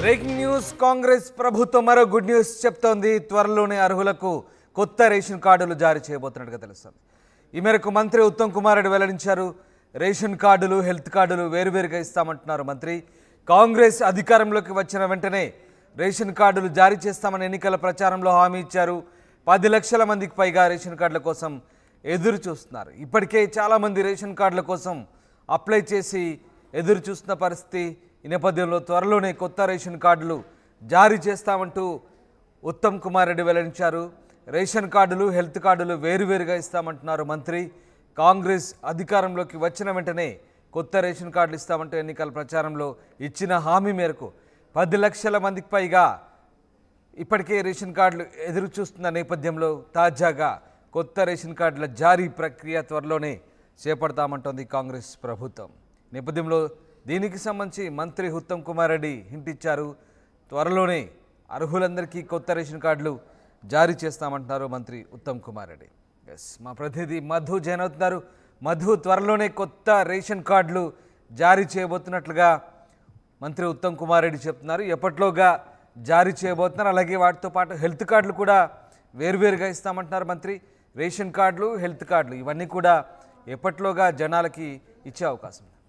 breaking news Congress ప్రభుత్వం మరో good news చెప్తోంది త్వరలోనే అర్హులకు కొత్త రేషన్ కార్డులు జారీ చేయబోతున్నట్టుగా తెలుస్తుంది ఈ మేరకు మంత్రి ఉత్తమ్ కుమార్ రెడ్డి వెల్లడించారు రేషన్ కార్డులు హెల్త్ కార్డులు వేరువేరుగా ఇస్తామంటున్నారు మంత్రి కాంగ్రెస్ అధికారంలోకి వచ్చిన వెంటనే రేషన్ కార్డులు జారీ చేస్తామని ఎన్నికల ప్రచారంలో హామీ ఇచ్చారు పది లక్షల మందికి పైగా రేషన్ కార్డుల కోసం ఎదురు చూస్తున్నారు ఇప్పటికే చాలామంది రేషన్ కార్డుల కోసం అప్లై చేసి ఎదురు చూస్తున్న పరిస్థితి ఈ నేపథ్యంలో త్వరలోనే కొత్త రేషన్ కార్డులు జారీ చేస్తామంటూ ఉత్తమ్ కుమార్ రెడ్డి వెల్లడించారు రేషన్ కార్డులు హెల్త్ కార్డులు వేరువేరుగా ఇస్తామంటున్నారు మంత్రి కాంగ్రెస్ అధికారంలోకి వచ్చిన వెంటనే కొత్త రేషన్ కార్డులు ఇస్తామంటూ ఎన్నికల ప్రచారంలో ఇచ్చిన హామీ మేరకు పది లక్షల మందికి పైగా ఇప్పటికే రేషన్ కార్డులు ఎదురు చూస్తున్న నేపథ్యంలో తాజాగా కొత్త రేషన్ కార్డుల జారీ ప్రక్రియ త్వరలోనే చేపడతామంటోంది కాంగ్రెస్ ప్రభుత్వం నేపథ్యంలో దీనికి సంబంధించి మంత్రి ఉత్తమ్ కుమార్ రెడ్డి హింట్ ఇచ్చారు త్వరలోనే అర్హులందరికీ కొత్త రేషన్ కార్డులు జారీ చేస్తామంటున్నారు మంత్రి ఉత్తమ్ కుమార్ రెడ్డి ఎస్ మా ప్రతినిధి మధు జైన్ అవుతున్నారు మధు త్వరలోనే కొత్త రేషన్ కార్డులు జారీ చేయబోతున్నట్లుగా మంత్రి ఉత్తమ్ కుమార్ రెడ్డి చెప్తున్నారు ఎప్పట్లోగా జారీ చేయబోతున్నారు అలాగే వాటితో పాటు హెల్త్ కార్డులు కూడా వేరువేరుగా ఇస్తామంటున్నారు మంత్రి రేషన్ కార్డులు హెల్త్ కార్డులు ఇవన్నీ కూడా ఎప్పట్లోగా జనాలకి ఇచ్చే అవకాశం ఉంది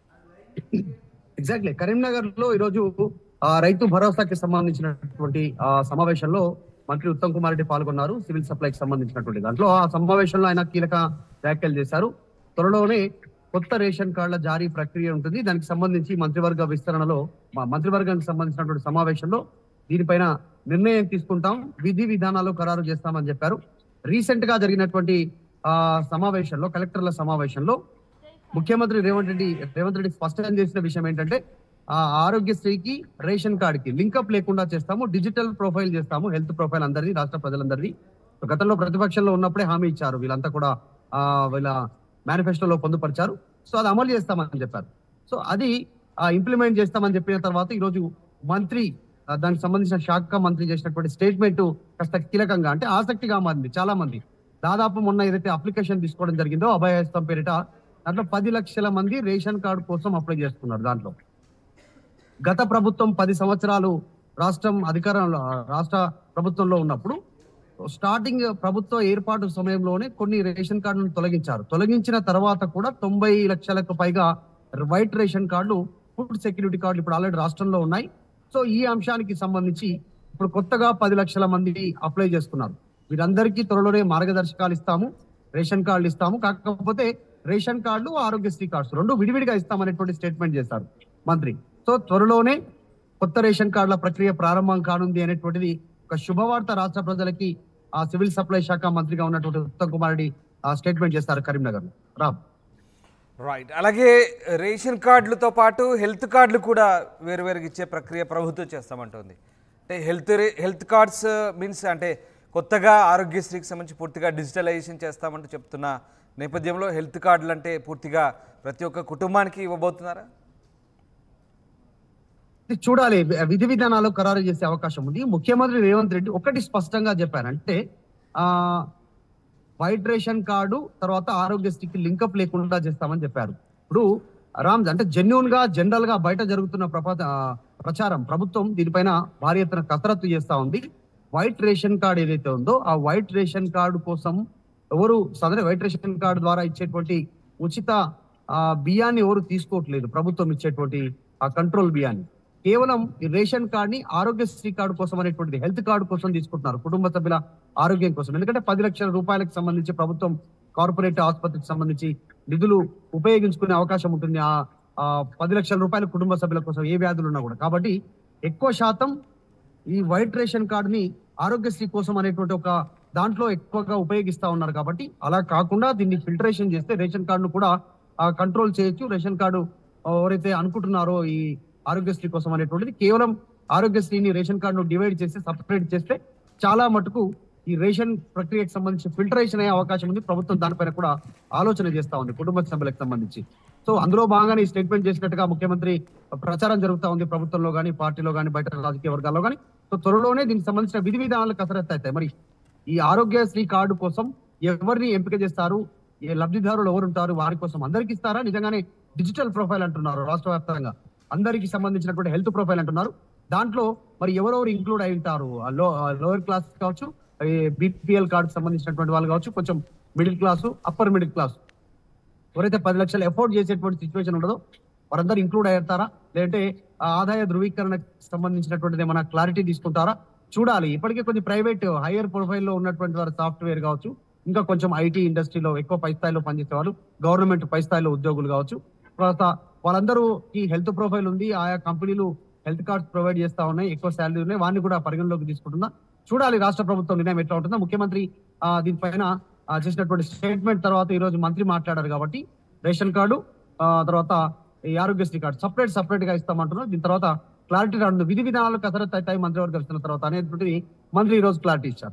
ఎగ్జాక్ట్లీ కరీంనగర్ లో ఈరోజు ఆ, రైతు భరోసాకి సంబంధించినటువంటి ఆ, సమావేశంలో మంత్రి ఉత్తమ్ కుమార్ రెడ్డి పాల్గొన్నారు సివిల్ సప్లైకి సంబంధించినటువంటి దాంట్లో ఆ సమావేశంలో ఆయన కీలక వ్యాఖ్యలు చేశారు త్వరలోనే కొత్త రేషన్ కార్డుల జారీ ప్రక్రియ ఉంటుంది దానికి సంబంధించి మంత్రివర్గ విస్తరణలో మా మంత్రివర్గానికి సంబంధించినటువంటి సమావేశంలో దీనిపైన నిర్ణయం తీసుకుంటాం విధి విధానాలు ఖరారు చేస్తామని చెప్పారు రీసెంట్ గా జరిగినటువంటి ఆ సమావేశంలో కలెక్టర్ల సమావేశంలో ముఖ్యమంత్రి రేవంత్ రెడ్డి రేవంత్ రెడ్డి స్పష్టం చేసిన విషయం ఏంటంటే ఆ ఆరోగ్యశ్రీకి రేషన్ కార్డుకి లింకప్ లేకుండా చేస్తాము డిజిటల్ ప్రొఫైల్ చేస్తాము హెల్త్ ప్రొఫైల్ అందరిది రాష్ట్ర ప్రజలందరిది గతంలో ప్రతిపక్షంలో ఉన్నప్పుడే హామీ ఇచ్చారు వీళ్ళంతా కూడా ఆ వీళ్ళ మేనిఫెస్టోలో పొందుపరిచారు సో అది అమలు చేస్తామని చెప్పారు సో అది ఇంప్లిమెంట్ చేస్తామని చెప్పిన తర్వాత ఈ రోజు మంత్రి ఆ, దానికి సంబంధించిన శాఖ మంత్రి చేసినటువంటి స్టేట్మెంట్ కాస్త కీలకంగా అంటే ఆసక్తిగా మారింది చాలా మంది దాదాపు మొన్న ఏదైతే అప్లికేషన్ తీసుకోవడం జరిగిందో అభయహస్తం పేరిట దాంట్లో పది లక్షల మంది రేషన్ కార్డు కోసం అప్లై చేసుకున్నారు దాంట్లో గత ప్రభుత్వం పది సంవత్సరాలు రాష్ట్రం అధికారంలో రాష్ట్ర ప్రభుత్వంలో ఉన్నప్పుడు స్టార్టింగ్ ప్రభుత్వ ఏర్పాటు సమయంలోనే కొన్ని రేషన్ కార్డులను తొలగించారు తొలగించిన తర్వాత కూడా తొంభై లక్షలకు పైగా వైట్ రేషన్ కార్డులు ఫుడ్ సెక్యూరిటీ కార్డులు ఇప్పుడు ఆల్రెడీ రాష్ట్రంలో ఉన్నాయి సో ఈ అంశానికి సంబంధించి ఇప్పుడు కొత్తగా పది లక్షల మంది అప్లై చేసుకున్నారు వీరందరికీ త్వరలోనే మార్గదర్శకాలు ఇస్తాము రేషన్ కార్డులు ఇస్తాము కాకపోతే రేషన్ కార్డులు ఆరోగ్యశ్రీ కార్డ్స్ రెండు విడివిడిగా ఇస్తామనేటువంటి స్టేట్మెంట్ చేశారు మంత్రి సో త్వరలోనే కొత్త రేషన్ కార్డుల ప్రక్రియ ప్రారంభం కానుంది అనేటువంటిది ఒక శుభవార్త రాష్ట్ర ప్రజలకి ఆ సివిల్ సప్లై శాఖ మంత్రిగా ఉన్నటువంటి ఉత్తమ్ కుమార్ రెడ్డి ఆ స్టేట్మెంట్ చేస్తారు కరీంనగర్ లో రామ్ రైట్ అలాగే రేషన్ కార్డులతో పాటు హెల్త్ కార్డులు కూడా వేరువేరుగా ఇచ్చే ప్రక్రియ ప్రభుత్వం చేస్తామంటుంది అంటే హెల్త్ రే- హెల్త్ కార్డ్స్ మీన్స్ అంటే కొత్తగా ఆరోగ్యశ్రీకి సంబంధించి పూర్తిగా డిజిటలైజేషన్ చేస్తామంటూ చెప్తున్న నేపథ్యంలో హెల్త్ కార్డులు అంటే పూర్తిగా ప్రతి ఒక్క కుటుంబానికి ఇవ్వబోతున్నారా ఇది చూడాలి వి- విధి విధానాలు ఖరారు చేసే అవకాశం ఉంది ముఖ్యమంత్రి రేవంత్ రెడ్డి ఒకటి స్పష్టంగా చెప్పారంటే ఆ వైట్ రేషన్ కార్డు తర్వాత ఆరోగ్యశ్రీకి లింకప్ లేకుండా చేస్తామని చెప్పారు ఇప్పుడు రామ్ అంటే జెన్యున్ గా జనరల్ గా బయట జరుగుతున్న ప్రపా ఆ, ప్రచారం ప్రభుత్వం దీనిపైన భారీ ఎత్తున కసరత్తు చేస్తా ఉంది వైట్ రేషన్ కార్డు ఏదైతే ఉందో ఆ వైట్ రేషన్ కార్డు కోసం ఎవరు సదరే వైట్ రేషన్ కార్డు ద్వారా ఇచ్చేటువంటి ఉచిత ఆ, బియ్యాన్ని ఎవరు తీసుకోవట్లేదు ప్రభుత్వం ఇచ్చేటువంటి ఆ కంట్రోల్ బియ్యాన్ని కేవలం ఈ రేషన్ కార్డ్ ని ఆరోగ్యశ్రీ కార్డు కోసం అనేటువంటిది హెల్త్ కార్డు కోసం తీసుకుంటున్నారు కుటుంబ సభ్యుల ఆరోగ్యం కోసం ఎందుకంటే పది లక్షల రూపాయలకు సంబంధించి ప్రభుత్వం కార్పొరేట్ ఆసుపత్రికి సంబంధించి నిధులు ఉపయోగించుకునే అవకాశం ఉంటుంది ఆ ఆ పది లక్షల రూపాయల కుటుంబ సభ్యుల కోసం ఏ వ్యాధులు ఉన్నా కూడా కాబట్టి ఎక్కువ శాతం ఈ వైట్ రేషన్ కార్డు ని ఆరోగ్యశ్రీ కోసం అనేటువంటి ఒక దాంట్లో ఎక్కువగా ఉపయోగిస్తా ఉన్నారు కాబట్టి అలా కాకుండా దీన్ని ఫిల్టరేషన్ చేస్తే రేషన్ కార్డును కూడా కంట్రోల్ చేయొచ్చు రేషన్ కార్డు ఆ, ఎవరైతే అనుకుంటున్నారో ఈ ఆరోగ్యశ్రీ కోసం అనేటువంటిది కేవలం ఆరోగ్యశ్రీని రేషన్ కార్డును డివైడ్ చేసి సపరేట్ చేస్తే చాలా మటుకు ఈ రేషన్ ప్రక్రియకు సంబంధించి ఫిల్టరేషన్ అయ్యే అవకాశం ఉంది ప్రభుత్వం దానిపైన కూడా ఆలోచన చేస్తా ఉంది కుటుంబ సభ్యులకు సంబంధించి సో అందులో భాగంగానే ఈ స్టేట్మెంట్ చేసినట్టుగా ముఖ్యమంత్రి ప్రచారం జరుగుతా ఉంది ప్రభుత్వంలో కానీ పార్టీలో కానీ బయట రాజకీయ వర్గాల్లో కానీ సో త్వరలోనే దీనికి సంబంధించిన విధి విధానాలు కసరత్తు అవుతాయి మరి ఈ ఆరోగ్యశ్రీ కార్డు కోసం ఎవరిని ఎంపిక చేస్తారు ఏ లబ్ధిదారులు ఎవరు ఉంటారు వారి కోసం అందరికి ఇస్తారా నిజంగానే డిజిటల్ ప్రొఫైల్ అంటున్నారు రాష్ట్ర వ్యాప్తంగా అందరికి సంబంధించినటువంటి హెల్త్ ప్రొఫైల్ అంటున్నారు దాంట్లో మరి ఎవరెవరు ఇంక్లూడ్ అయి ఉంటారు లో లోయర్ క్లాస్ కావచ్చు బీపీఎల్ కార్డు సంబంధించినటువంటి వాళ్ళు కావచ్చు కొంచెం middle class upper middle class ఎవరైతే పది లక్షలు ఎఫోర్డ్ చేసేటువంటి సిచ్యువేషన్ ఉండదో వారందరూ ఇంక్లూడ్ అయ్యారా లేదంటే ఆ ఆదాయ ధృవీకరణకు సంబంధించినటువంటిది ఏమైనా క్లారిటీ తీసుకుంటారా చూడాలి ఇప్పటికే కొన్ని ప్రైవేట్ హైయర్ ప్రొఫైల్లో ఉన్నటువంటి వారు సాఫ్ట్వేర్ కావచ్చు ఇంకా కొంచెం ఐటీ ఇండస్ట్రీలో ఎక్కువ పై స్థాయిలో పనిచేసే వాళ్ళు గవర్నమెంట్ పై స్థాయిలో ఉద్యోగులు కావచ్చు తర్వాత వాళ్ళందరూ ఈ హెల్త్ ప్రొఫైల్ ఉంది ఆయా కంపెనీలు హెల్త్ కార్డ్స్ ప్రొవైడ్ చేస్తా ఉన్నాయి ఎక్కువ శాలరీ ఉన్నాయి వాడిని కూడా పరిగణలోకి తీసుకుంటుందా చూడాలి రాష్ట్ర ప్రభుత్వం నిర్ణయం ఎట్లా ఉంటుందో ముఖ్యమంత్రి ఆ, దీనిపైన ఆ, చేసినటువంటి స్టేట్మెంట్ తర్వాత ఈ రోజు మంత్రి మాట్లాడారు కాబట్టి రేషన్ కార్డు ఆ, తర్వాత ఈ ఆరోగ్యశ్రీ కార్డు సపరేట్ సపరేట్ గా ఇస్తామంటున్నారు దీని తర్వాత క్లారిటీ రాను విధి విధానాలు కసరత్తు అవుతాయి మంత్రివర్గం ఇస్తున్న తర్వాత అనేటువంటిది మంత్రి ఈ రోజు క్లారిటీ ఇచ్చారు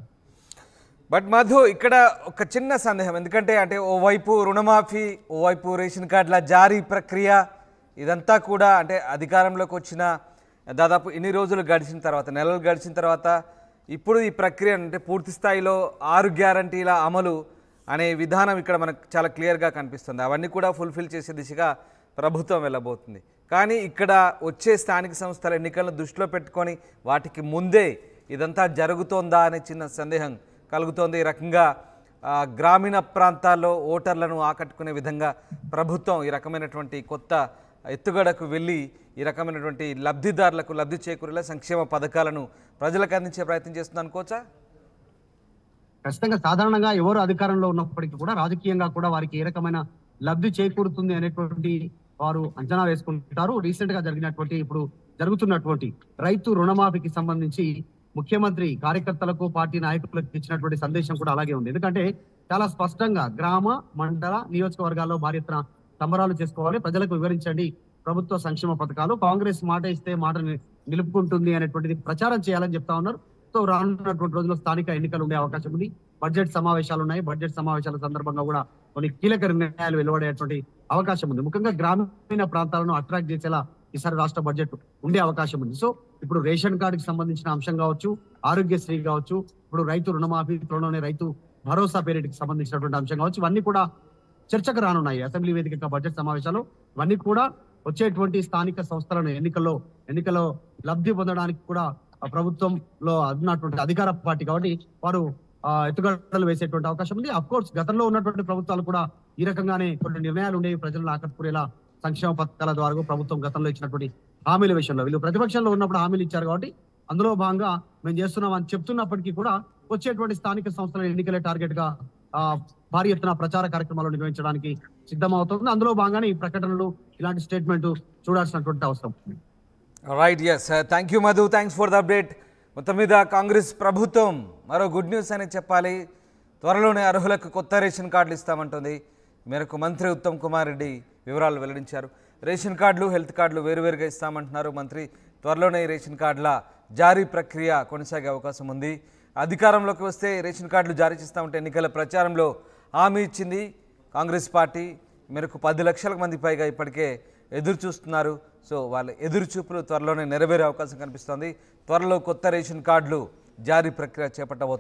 బట్ మధు ఇక్కడ ఒక చిన్న సందేహం ఎందుకంటే అంటే ఓవైపు రుణమాఫీ ఓవైపు రేషన్ కార్డుల జారీ ప్రక్రియ ఇదంతా కూడా అంటే అధికారంలోకి వచ్చిన దాదాపు ఇన్ని రోజులు గడిచిన తర్వాత నెలలు గడిచిన తర్వాత ఇప్పుడు ఈ ప్రక్రియ అంటే పూర్తి స్థాయిలో ఆరు గ్యారంటీల అమలు అనే విధానం ఇక్కడ మనకు చాలా క్లియర్గా కనిపిస్తుంది అవన్నీ కూడా ఫుల్ఫిల్ చేసే దిశగా ప్రభుత్వం వెళ్ళబోతుంది కానీ ఇక్కడ వచ్చే స్థానిక సంస్థల ఎన్నికలను దృష్టిలో పెట్టుకొని వాటికి ముందే ఇదంతా జరుగుతోందా అనే చిన్న సందేహం కలుగుతోంది ఈ రకంగా ఆ, గ్రామీణ ప్రాంతాల్లో ఓటర్లను ఆకట్టుకునే విధంగా ప్రభుత్వం ఈ రకమైనటువంటి కొత్త ఎత్తుగడకు వెళ్ళి ఈ రకమైనటువంటి లబ్ధిదారులకు లబ్ధి చేకూరేలా సంక్షేమ పథకాలను ప్రజలకు అందించే ప్రయత్నం చేస్తుంది అనుకోవచ్చా ఖచ్చితంగా సాధారణంగా ఎవరు అధికారంలో ఉన్నప్పటికీ కూడా రాజకీయంగా కూడా వారికి ఏ రకమైన లబ్ధి చేకూరుతుంది అనేటువంటి వారు అంచనా వేసుకుంటారు రీసెంట్ గా జరిగినటువంటి ఇప్పుడు జరుగుతున్నటువంటి రైతు రుణమాఫీకి సంబంధించి ముఖ్యమంత్రి కార్యకర్తలకు పార్టీ నాయకులకు ఇచ్చినటువంటి సందేశం కూడా అలాగే ఉంది ఎందుకంటే చాలా స్పష్టంగా గ్రామ మండల నియోజకవర్గాల్లో భారీ ఎత్తున సంబరాలు చేసుకోవాలి ప్రజలకు వివరించండి ప్రభుత్వ సంక్షేమ పథకాలు కాంగ్రెస్ మాట ఇస్తే మాట ని- నిలుపుకుంటుంది అనేటువంటిది ప్రచారం చేయాలని చెప్తా ఉన్నారు సో రానున్నటువంటి రోజుల్లో స్థానిక ఎన్నికలు ఉండే అవకాశం ఉంది బడ్జెట్ సమావేశాలు ఉన్నాయి బడ్జెట్ సమావేశాల సందర్భంగా కూడా కొన్ని కీలక నిర్ణయాలు వెలువడేటువంటి అవకాశం ఉంది ముఖ్యంగా గ్రామీణ ప్రాంతాలను అట్రాక్ట్ చేసేలా ఈసారి రాష్ట్ర బడ్జెట్ ఉండే అవకాశం ఉంది సో ఇప్పుడు రేషన్ కార్డుకి సంబంధించిన అంశం కావచ్చు ఆరోగ్యశ్రీ కావచ్చు ఇప్పుడు రైతు రుణమాఫీ త్వరలోనే రైతు భరోసా పేరిటికి సంబంధించినటువంటి అంశం కావచ్చు ఇవన్నీ కూడా చర్చకు రానున్నాయి అసెంబ్లీ వేదిక బడ్జెట్ సమావేశాలు ఇవన్నీ కూడా వచ్చేటువంటి స్థానిక సంస్థలను ఎన్నికల్లో ఎన్నికల్లో లబ్ధి పొందడానికి కూడా ఆ ప్రభుత్వంలో ఉన్నటువంటి అధికార పార్టీ కాబట్టి వారు ఆ, ఎత్తుగడలు వేసేటువంటి అవకాశం ఉంది అఫ్ కోర్స్ గతంలో ఉన్నటువంటి ప్రభుత్వాలు కూడా ఈ రకంగానే కొన్ని నిర్ణయాలు ఉండేవి ప్రజలను ఆకట్టుకునేలా సంక్షేమ పథకాల ద్వారా ప్రభుత్వం గతంలో ఇచ్చినటువంటి హామీల విషయంలో వీళ్ళు ప్రతిపక్షంలో ఉన్నప్పుడు హామీలు ఇచ్చారు కాబట్టి అందులో భాగంగా మేము చేస్తున్నాం అని చెప్తున్నప్పటికీ కూడా వచ్చేటువంటి స్థానిక సంస్థల ఎన్నికలే టార్గెట్ గా ఆ, భారీ ఎత్తున ప్రచార కార్యక్రమాలు నిర్వహించడానికి సిద్ధమవుతుంది అందులో భాగంగానే ఈ ప్రకటనలు ఇలాంటి స్టేట్మెంట్ చూడాల్సినటువంటి అవసరం ఉంది right yes thank you Madhu thanks for the update మొత్తం మీద కాంగ్రెస్ ప్రభుత్వం మరో గుడ్ న్యూస్ అని చెప్పాలి త్వరలోనే అర్హులకు కొత్త రేషన్ కార్డులు ఇస్తామంటుంది ఈ మేరకు మంత్రి ఉత్తమ్ కుమార్ రెడ్డి వివరాలు వెల్లడించారు రేషన్ కార్డులు హెల్త్ కార్డులు వేరువేరుగా ఇస్తామంటున్నారు మంత్రి త్వరలోనే ఈ రేషన్ కార్డుల జారీ ప్రక్రియ కొనసాగే అవకాశం ఉంది అధికారంలోకి వస్తే రేషన్ కార్డులు జారీ చేస్తామంటే ఎన్నికల ప్రచారంలో హామీ ఇచ్చింది కాంగ్రెస్ పార్టీ ఈ మేరకు పది లక్షల మంది పైగా ఇప్పటికే ఎదురు చూస్తున్నారు సో వాళ్ళ ఎదురు చూపులు త్వరలోనే నెరవేరే అవకాశం కనిపిస్తోంది త్వరలో కొత్త రేషన్ కార్డులు జారీ ప్రక్రియ చేపట్టబోతున్నారు